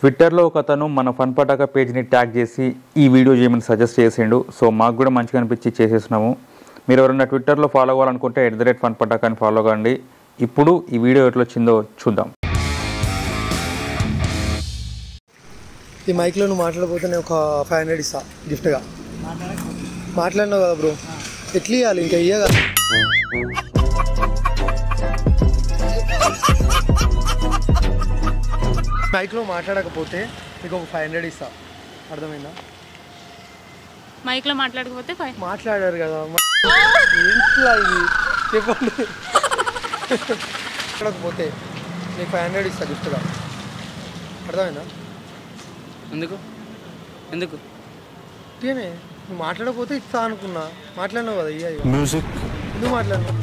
ట్విట్టర్లో ఒక అతను మన ఫన్ పటాక పేజ్ని ట్యాగ్ చేసి ఈ వీడియో చేయమని సజెస్ట్ చేసిండు సో మాకు కూడా మంచిగా అనిపించి చేసేసినాము మీరు ఎవరైనా ట్విట్టర్లో ఫాలో అవ్వాలనుకుంటే at the rate fun Pataka అని ఫాలో కండి ఇప్పుడు ఈ వీడియో ఎట్లా వచ్చిందో చూద్దాం ఈ మైక్లో నువ్వు మాట్లాడకపోతే నేను ఒక ఫైవ్ హండ్రెడ్ ఇస్తా గిఫ్ట్గా మాట్లాడినావు కదా బ్రో ఎట్లా ఇవ్వాలి ఇంకా ఇయ్యగా మైక్లో మాట్లాడకపోతే నీకు ఒక ఫైవ్ హండ్రెడ్ ఇస్తా అర్థమైందా మైక్లో మాట్లాడకపోతే ఫైవ్ మాట్లాడారు కదా మ- ఏంట్లా ఇది చెప్పండి మాట్లాడకపోతే నీకు ఫైవ్ హండ్రెడ్ ఇస్తా గిఫ్ట్గా అర్థమైందా ఎందుకు ఎందుకు ఇదేనే నువ్వు మాట్లాడకపోతే ఇస్తా అనుకున్నా మాట్లాడినావు కదా ఇయ్య మ్యూజిక్ ఎందుకు మాట్లాడినావు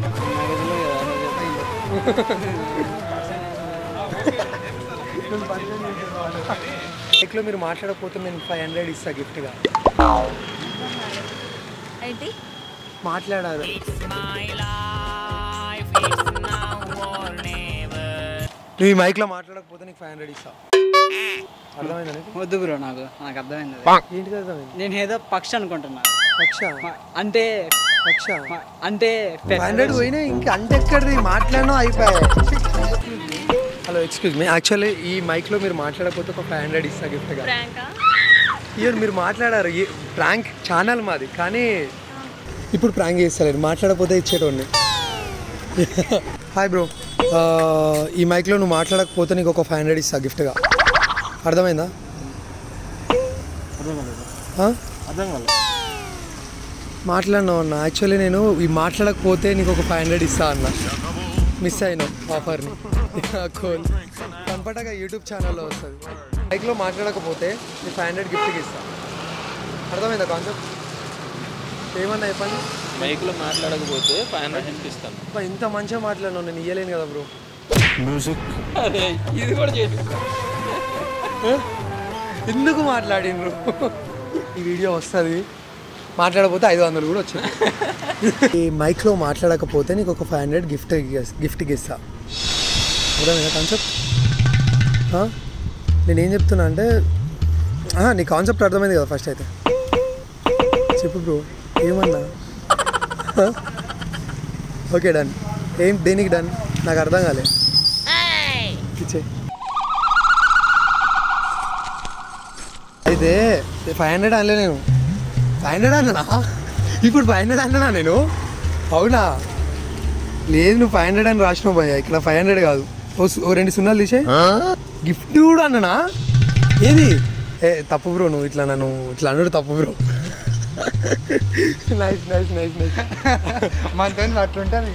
మైక్లో మీరు మాట్లాడకపోతే నేను ఫైవ్ హండ్రెడ్ ఇస్తా గిఫ్ట్గా ఏంటి మాట్లాడారు నువ్వు ఈ మైక్లో మాట్లాడకపోతే నీకు ఫైవ్ హండ్రెడ్ ఇస్తా అర్థమైందా నీకు వద్దు బ్రో నాకు నాకు అర్థమైంది అది. ఏంటిది అర్థమైంది నేను ఏదో పక్షి అనుకుంటున్నా లక్ష మ- అంటే లక్ష మ- అంటే ఫైవ్ హండ్రెడ్ పోయినా ఇంకా అంటే ఎక్కడిది మాట్లాడినా అయిపోయాయి హలో ఎక్స్క్యూజ్ మీ యాక్చువల్లీ ఈ మైక్లో మీరు మాట్లాడకపోతే ఒక ఫైవ్ హండ్రెడ్ ఇస్తా గిఫ్ట్గా ప్రాంకా ఇయర్ మీరు మాట్లాడారు ఈ ప్రాంక్ ఛానల్ మాది కానీ ఇప్పుడు ప్రాంక్ చేస్తలేరు మాట్లాడకపోతే ఇచ్చేటోడిని హాయ్ బ్రో ఈ మైక్లో నువ్వు మాట్లాడకపోతే నీకు ఒక ఫైవ్ హండ్రెడ్ ఇస్తా గిఫ్ట్గా అర్థమైందా ఆ? మాట్లాడినావు అన్న యాక్చువల్లీ నేను ఈ మాట్లాడకపోతే నీకు ఒక ఫైవ్ హండ్రెడ్ ఇస్తా అన్న మిస్ అయినావు ఆఫర్ని కోల్ కనపడగా యూట్యూబ్ ఛానల్లో వస్తుంది బైక్లో మాట్లాడకపోతే నీ ఫైవ్ హండ్రెడ్ గిఫ్ట్కి ఇస్తా అర్థమైందా కాన్సెప్ట్ ఏమన్నా చెప్పండి మైక్లో మాట్లాడకపోతే ఫైవ్ హండ్రెడ్ ఇస్తాను అబ్బా, ఇంత మంచిగా మాట్లాడినావు నేను ఇయ్యలేను కదా బ్రో అరే ఇది కూడా చేసి ఎందుకు మాట్లాడిండ్రు ఈ వీడియో వస్తుంది మాట్లాడకపోతే ఐదు వందలు కూడా వచ్చింది ఈ మైక్లో మాట్లాడకపోతే నీకు ఒక ఫైవ్ హండ్రెడ్ గిఫ్ట్ గిఫ్ట్కి ఇస్తా అర్థమైందా కాన్సెప్ట్ నేను ఏం చెప్తున్నా అంటే ఆ, నీ కాన్సెప్ట్ అర్థమైంది కదా ఫస్ట్ అయితే చెప్పు బ్రో ఏమన్నా ఓకే డన్ ఏం దేనికి డన్ నాకు అర్థం కాలే ఇచ్చే అయితే ఫైవ్ హండ్రెడ్ అనలే నేను ఫైవ్ హండ్రెడ్ అన్నా ఇప్పుడు ఫైవ్ హండ్రెడ్ అన్నా నేను అవునా లేదు నువ్వు ఫైవ్ హండ్రెడ్ అని రాసినావు భయ్య ఇక్కడ ఫైవ్ హండ్రెడ్ కాదు ఓ సు- ఓ రెండు సున్నాలు తీసే గిఫ్ట్ కూడా అన్ననా ఏది ఏ తప్పు బ్రో నువ్వు ఇట్లా నన్ను ఇట్లా అన్నాడు తప్పు bro nice nice nice nice మనతో అట్లుంటాను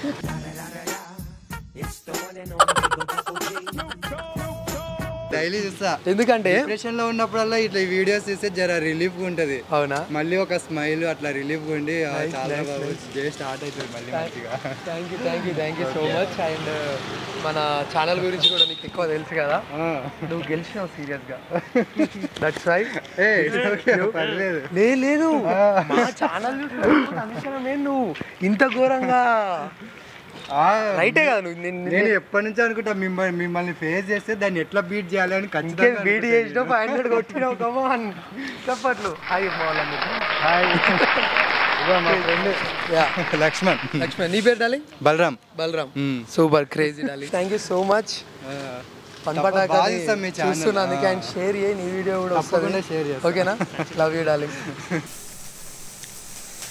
డైలీ చూస్తా ఎందుకంటే డిప్రెషన్ లో ఉన్నప్పుడల్లా ఇట్లా వీడియోస్ చూస్తే జర రిలీఫ్ గా ఉంటది అవునా మళ్ళీ ఒక స్మైల్ అట్లా రిలీఫ్ గా ఉండి ఆ, Nice, చాలా nice, బాగా nice. డే స్టార్ట్ అవుతుంది మళ్ళీ మంచిగా thank you thank you thank you so much and మన ఛానల్ గురించి కూడా నీకు ఎక్కువ తెలుసు కదా నువ్వు గెలిచినావు సీరియస్ గా దట్స్ రైట్ పర్లేదు లే లేదు మా ఛానల్ నువ్వు ఇంత ఘోరంగా ఆ, రైటే కదా నువ్వు నిన్ను- నేను ఎప్పటి నుంచో అనుకుంటా మిమ్మల్ని మిమ్మల్ని ఫేస్ చేస్తే దాన్ని ఎట్లా బీట్ చేయాలి అని ఇంకేం ఖచ్చితంగా బీటీ చేసినావు ఫైవ్ హండ్రెడ్ కొట్టినావు కమాన్ చెప్పట్లు హాయ్ వాళ్ళందరూ హాయ్ ఇదిగో మా ఫ్రెండ్ యా లక్ష్మణ్ లక్ష్మణ్ నీ పేరు darling Balaram Balaram hmm. Super crazy darling thank you so much తప్ప- బాగా ఇస్తాం మీ channel. చూస్తున్నందుకు అండ్ షేర్ చేయి నీ వీడియో కూడా తప్పకుండా వస్తుంది share చేస్తాం. ఓకేనా లవ్ యూ డార్లింగ్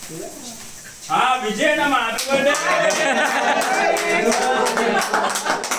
విజయ్